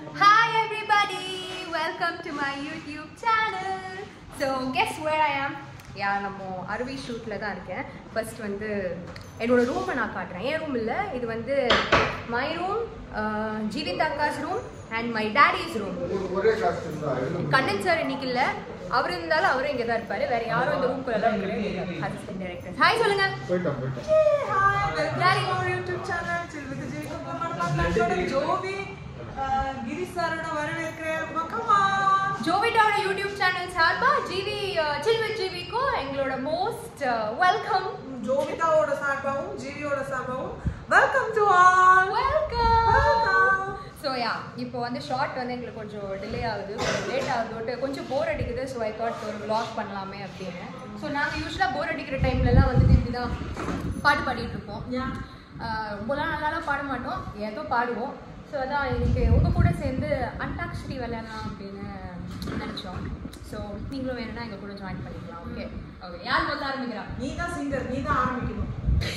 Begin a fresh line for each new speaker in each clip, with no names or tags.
Hi everybody! Welcome to my YouTube channel. So guess where I am? யா நம்ம அருவி ஷூட்டில் தான் இருக்கேன் ஃபர்ஸ்ட் வந்து என்னோட ரூமை நான் காட்டுறேன் என் ரூம் இல்லை இது வந்து மை ரூம் ஜீவித் அக்காஸ் room and my daddy's room
ஒரே காஸ்டியூம் தான் எழுதும்
கண்ணன் சார் இன்னைக்கு இல்லை அவர் இருந்தாலும் அவரும் இங்கே தான் இருப்பார் வேற யாரும் இந்த ரூம்குள்ள தான் இருக்கிறேன் அசிஸ்டன்ட் டைரக்டர் ஹாய் சொல்லுங்க
போயிட்டோம் போயிட்டோம்
Daddy.
யூடியூப் சேனல் சில்விக்கு ஜெயிக்கும் ஜோவி கிரி சாரோட வரவேற்கிறேன் பக்கமா
ஜோவிட்டோட யூடியூப் சேனல் சார்பா ஜிவி சில் வித் ஜிவிக்கும் எங்களோட மோஸ்ட் வெல்கம்
ஜோவிதாவோட சார்பாகவும் ஜிவியோட சார்பாகவும் welcome to all
welcome
Welcome.
So yeah இப்போ வந்து ஷார்ட் வந்து எங்களுக்கு கொஞ்சம் டிலே ஆகுது கொஞ்சம் லேட் ஆகுது கொஞ்சம் போர் அடிக்குது ஸோ ஐ தாட் ஒரு vlog பண்ணலாமே அப்படின்னு ஸோ நாங்கள் யூஸ்வலாக போர் அடிக்கிற டைம்லலாம் வந்துட்டு இப்படி தான் பாட்டு பாடிட்டு இருப்போம் ஆஹ் ரொம்பலாம் நல்லாலாம் பாட மாட்டோம் ஏதோ பாடுவோம் ஸோ அதான் இன்னைக்கு உங்கள் கூட சேர்ந்து அண்டாக்ஷரி விளையாடலாம் அப்படின்னு நினச்சோம் ஸோ நீங்களும் வேணும்னா எங்கள் கூட ஜாயின் பண்ணிக்கலாம் ஓகே ஓகே யார் முதல்ல ஆரம்பிக்கிறா
நீ தான் சிங்கர் நீ தான் ஆரம்பிக்கணும்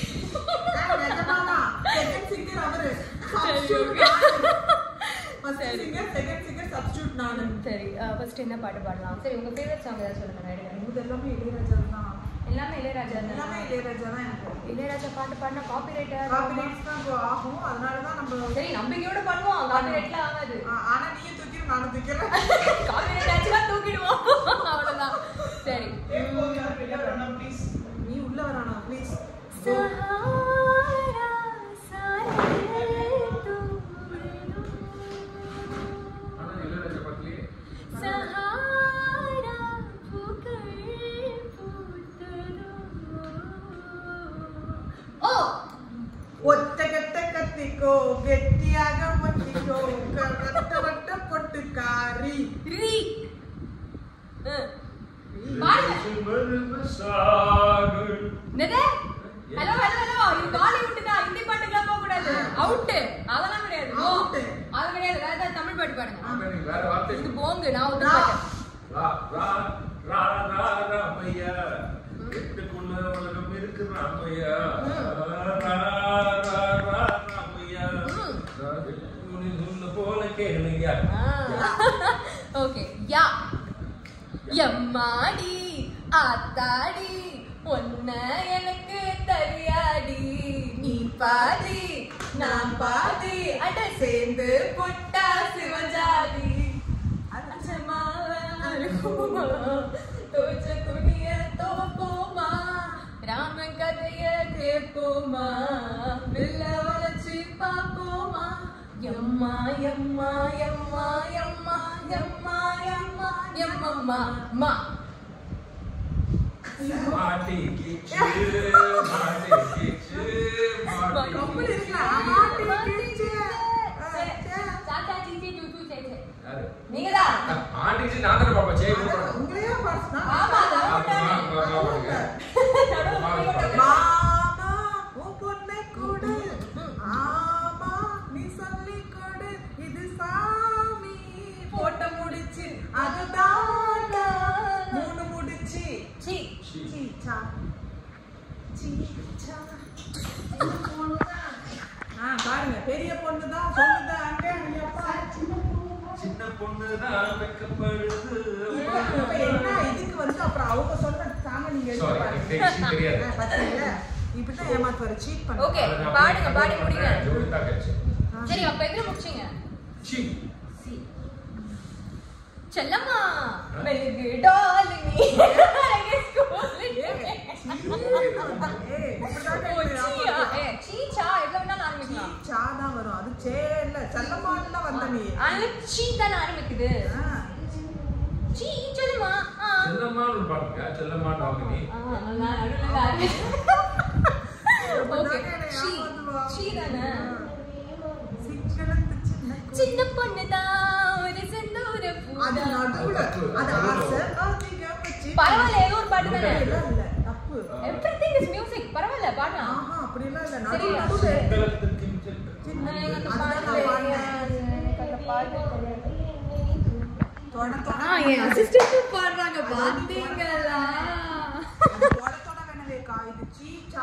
செகண்ட் சிங்கர் அவரு ஃபர்ஸ்ட்
சரி.
சிங்கர் செகண்ட் சிங்கர் சப்ஸ்டியூட் நானு
சரி ஃபர்ஸ்ட் என்ன பாட்டு பாடலாம் சரி உங்கள் ஃபேவரட் சாங் ஏதாவது சொல்லுங்கள் நான் எடுக்கிறேன்
இது எல்லாமே இளையராஜா தான்
எல்லாமே இளையராஜா
எல்லாமே
தான்
இளையராஜா தான் எனக்கு
இளையராஜா பாட்டு பாடினா காப்பி ரைட்டர்
காப்பிரைட்ஸ் தான் இப்போ ஆகும் அதனால தான் நம்ம
சரி நம்பிக்கையோட பண்ணுவோம் காப்பி ரைட்லாம் ஆகாது
ஆ- ஆனா நீயும் தூக்கிடும் நானும் தூக்கிறேன்
காப்பி ரைட் ஆச்சுன்னா தூக்கிடுவோம் அவ்வளோதான் சரி
நீ உள்ள வரானா ப்ளீஸ்
சஹாரா சாலே தூரினோ சஹாரா பூக்கள் பூத்ததோ ஓ
ஒத்த கட்ட கத்திக்கோ கெட்டியாக ஒட்டிக்கோ கட்ட வட்ட பொட்டுக்காரி
ரீ பாருங்க என்னது ஹலோ ஹலோ ஹலோ இது பாலிவுட் தான் ஹிந்தி பாட்டுக்குலாம் போக கூடாது அவுட் அதெல்லாம் கிடையாது ஓ
Out.
அது கிடையாது வேற ஏதாவது தமிழ் பாட்டு பாடுங்க
வேற வார்த்தை
இது போங்கு நான் ஒத்து
நான்.
பாட்டேன்
ரா ரா ரா ரா ராமையா எட்டுக்குள்ள உலகம் இருக்கு ராமையா ரா ரா ரா ராமையா
ம்.
நீ சொன்ன போல கேளுயா
ஓகே யா எம்மாடி ஆத்தாடி ஒன்ன எனக்கு தெரியாடி நீ பாதி நான் பாதி அட சேர்ந்து புட்டா சிவஜாதி அச்சமாவ அழுகுமா தோச்ச துணிய துவப்போமா ராமன் கதைய கேட்போமா வில்ல வளைச்சு பார்ப்போமா எம்மா எம்மா எம்மா எம்மா எம்மா எம்மா எம்மம்மா மா
மாட்டி கிச்சு மாட்டி கிச்சு மாட்டி
கம்பெனி
கிச்சு.
இருக்குல்ல, ஆமாட்டி கிச்சு.
சாச்சா சிச்சி சூச்சு சேச்சே
யாரு?
நீங்கதான்
ஆண்டி கிச்சு நான் தானே பாப்பா சே
அதான் உங்களையே பாடுனா?
ஆமா, அதான்
மாமா, உன் பொண்ணை கொடு. ஆமா, நீ சொல்லிக் கொடு. இது சாமி போட்ட முடிச்சு அதுதானா மூணு முடிச்சு
சி
சீச்சா சீச்சா ஆ பாருங்க பெரிய பொண்ணு தான் சொல்லுது அங்க ஐயப்பா
சின்ன பொண்ணு தான் வெக்கப்படுது
இப்ப என்ன இதுக்கு வந்து அப்புறம் அவங்க சொல்ற சாங்க நீங்க எடுத்து
Sorry,
பாருங்க.
எனக்கு தெரியாது, தெரியாது.
ஆ, பாத்தீங்களா? இப்படிதான் ஏமாத்துவாரு சீட் பண்ண
Okay. பாடுங்க, பாடி முடிங்க.
ஜோடிதா கட்சி
சரி அப்ப எங்க முடிச்சீங்க
சி
சி செல்லம்மா வெலுகு டாலினி சீச்சா எதுல வேணாலும் ஆரம்பிக்கலாம்
தான் வரும் அது சே இல்ல செல்லம்மான்ல வந்த நீ
அதனால சீ தானே ஆரம்பிக்குது
ஆ.
சீ செல்லம்மா ஆ.
செல்லம்மான்னு ஒரு பாட்டுங்க செல்லம்மா டாமினி
ஆ, நான் நடுவுல ஆரம்பிச்சேன். Okay. சீ. சீ தானே
சிக்கனத்து சின்ன குழந்தை.
சின்ன பொண்ணுதான் ஒரு செந்தூர
அது
பூதான்
நடுவுல அது ஆசை அதிகம் வச்சு
பரவாயில்ல ஏதோ ஒரு பாட்டு தானே
இல்ல இல்ல தப்பு
எவ்ரிதிங் இஸ் மியூசிக் பரவாயில்ல பாடலாம்
ஆஹா அப்படிலாம் இல்ல
சரி.
நடுவுல நடுவுல
செல்லத்துக்கு செல்ல.
சின்ன
எனக்கு அந்த
அதுதான்
பாட்டு
நான் பாடினேன்.
தெரியாது. எனக்கு அந்த பாட்டு தெரியாது.
தொட தொட
ஆ, என் அசிஸ்டன்ட் பாடுறாங்க பாத்தீங்களா
அது தொட தொட வேணவேக்கா இது சீச்சா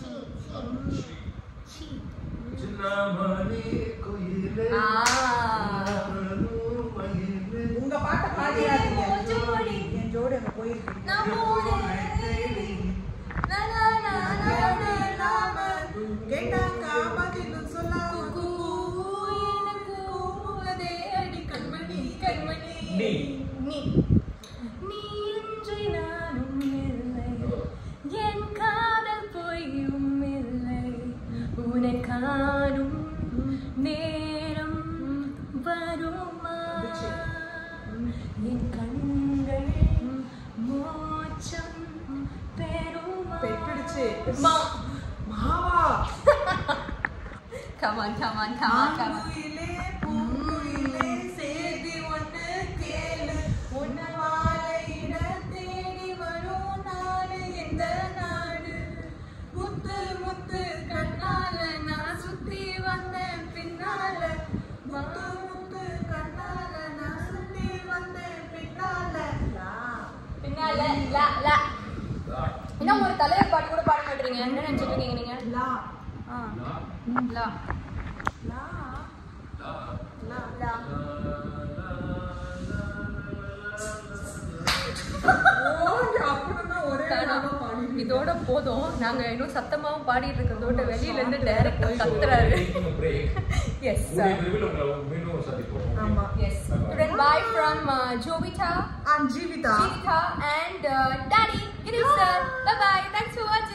சின்னமணி குயிலே
ஆ மா
மாவா
come on come on come on come on
ஆங்குயிலே, பூங்குயிலே, சேதி ஒண்ணு கேளு. உன்னை மாலையிட தேடி வரும் நாடு இந்த நாடு. முத்து, முத்து கண்ணால நான் சுத்தி வந்தேன் பின்னால. முத்து, முத்து கண்ணால நான் சுத்தி வந்தேன் பின்னால. லா.
பின்னால லா லா இன்னும் ஒரு தலைவர் பாட்டு கூட பாட மாட்டீங்க என்ன நினைச்சிட்டு இருக்கீங்க நீங்க
லா.
ஆ லா
லா. லா.
லா
ஓடி, அப்படின்னா ஒரே நாம பாடிட்டு
இதோட போதும் நாங்க இன்னும் சத்தமாவும் பாடிட்டு இருக்கிறதோட வெளியில இருந்து டைரக்டா கத்துறாரு எஸ்
கூடிய விரைவில் உங்களை மீண்டும் சந்திப்போம்
ஆமா.
Yes student bye from uh, Jovita
And Jeevita.
Jivita and uh, Daddy Girish sir bye bye thanks for watching